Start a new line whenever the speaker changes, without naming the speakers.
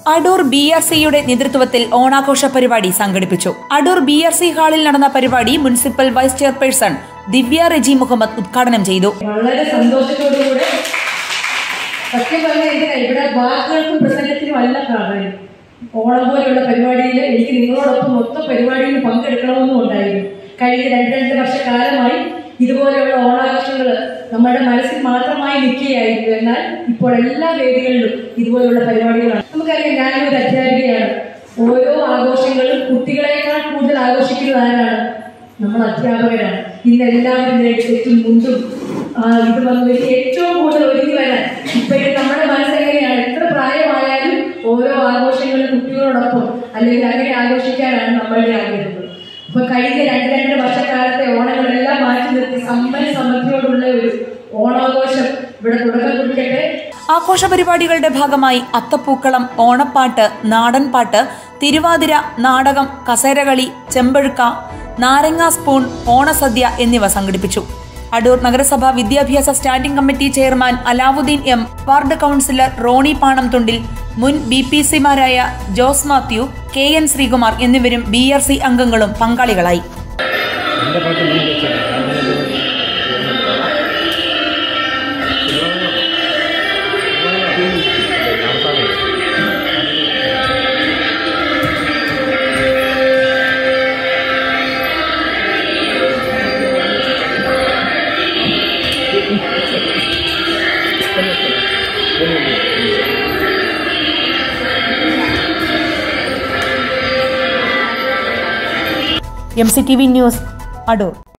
Adoor B R സിയുടെ നേതൃത്വത്തിൽ ഓണാഘോഷ പരിപാടി സംഘടിപ്പിച്ചു അടൂർ ബി ആർ സി ഹാളിൽ നടന്ന പരിപാടി municipal vice chairperson Divya Reji Muhammad ഉദ്ഘാടനം ചെയ്തു
വളരെ സന്തോഷത്തോടുകൂടെ സത്യം പറഞ്ഞാൽ എന്തിനാ ഇവിടെ വാക്കുകൾക്കും പ്രസംഗത്തിനും അല്ല പ്രാധാന്യം ഓണം പോലെയുള്ള പരിപാടിയിൽ എനിക്ക് നിങ്ങളോടൊപ്പം മൊത്തം പരിപാടിയിൽ പങ്കെടുക്കണമെന്നും ഉണ്ടായിരുന്നു കഴിഞ്ഞ രണ്ട് രണ്ട് വർഷക്കാലമായി ഇതുപോലെയുള്ള ഓണാഘോഷങ്ങൾ നമ്മുടെ മനസ്സിൽ മാത്രമായി നിൽക്കുകയായിരുന്നു എന്നാൽ ഇപ്പോൾ എല്ലാ വേദികളിലും ഇതുപോലുള്ള പരിപാടികളാണ് നമുക്കറിയാം ഞാനൊരു അധ്യാപികയാണ് ഓരോ ആഘോഷങ്ങളും കുട്ടികളെക്കാൾ കൂടുതൽ ആഘോഷിക്കുന്നത് ആരാണ് നമ്മൾ അധ്യാപകരാണ് ഇന്ന് എല്ലാവരും നേടിത്തെറ്റും മുണ്ടും ആ, ഇത് വന്നു ഏറ്റവും കൂടുതൽ ഒരുങ്ങി വരാൻ ഇപ്പോഴും നമ്മുടെ മനസ്സെങ്ങനെയാണ് എത്ര പ്രായമായാലും ഓരോ ആഘോഷങ്ങളും കുട്ടികളോടൊപ്പം അല്ലെങ്കിൽ അങ്ങനെ ആഘോഷിക്കാനാണ് നമ്മളുടെ ആഗ്രഹം അപ്പൊ കഴിഞ്ഞ രണ്ട് രണ്ടര വർഷക്കാലത്തെ ഓണങ്ങളെല്ലാം മാറ്റി നിർത്തി സമ്പന്ന സമൃദ്ധിയോടുള്ള ഒരു ഓണാഘോഷം ഇവിടെ തുടക്കം കുറിക്കട്ടെ
ആഘോഷ പരിപാടികളുടെ ഭാഗമായി അത്തപ്പൂക്കളം ഓണപ്പാട്ട് നാടൻപാട്ട് തിരുവാതിര നാടകം കസേരകളി ചെമ്പഴുക്ക നാരങ്ങ സ്പൂൺ ഓണസദ്യ എന്നിവ സംഘടിപ്പിച്ചു അടൂർ നഗരസഭ വിദ്യാഭ്യാസ standing committee chairman Alavudheen M ward councillor Roni Panamthundil മുൻ ബി പി സിമാരായ ജോസ് മാത്യു കെ എൻ ശ്രീകുമാർ എന്നിവരും ബി ആർ സി അംഗങ്ങളും പങ്കാളികളായി
എൻ്റെ പാട്ട് നീ വെച്ചത്
M C T V news Adoor